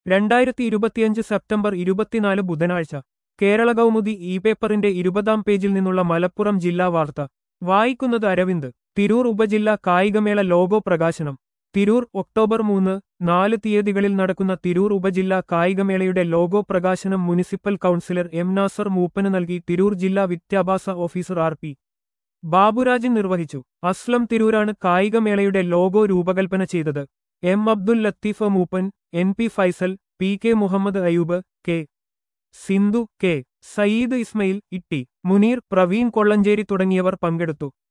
രണ്ടായിരത്തി ഇരുപത്തിയഞ്ച് സെപ്റ്റംബർ ഇരുപത്തിനാല് ബുധനാഴ്ച കേരള കൗമുദി ഇ പേപ്പറിന്റെ ഇരുപതാം പേജിൽ നിന്നുള്ള മലപ്പുറം ജില്ലാ വാർത്ത വായിക്കുന്നത് അരവിന്ദ് തിരൂർ ഉപജില്ലാ കായികമേള ലോഗോ പ്രകാശനം തിരൂർ ഒക്ടോബർ മൂന്ന് നാല് തീയതികളിൽ നടക്കുന്ന തിരൂർ ഉപജില്ലാ കായികമേളയുടെ ലോഗോ പ്രകാശനം മുനിസിപ്പൽ കൗൺസിലർ എം നാസർ മൂപ്പന് നൽകി തിരൂർ ജില്ലാ വിദ്യാഭ്യാസ ഓഫീസർ ആർ പി ബാബുരാജൻ നിർവഹിച്ചു അസ്ലം തിരൂരാണ് കായികമേളയുടെ ലോഗോ രൂപകൽപ്പന ചെയ്തത് M Abdul Latheef Moopan N P Faisal P K Muhammad Ayoob K Sindhu K Sayeed Ismail Itty Muneer Praveen Kollancheri തുടങ്ങിയവർ പങ്കെടുത്തു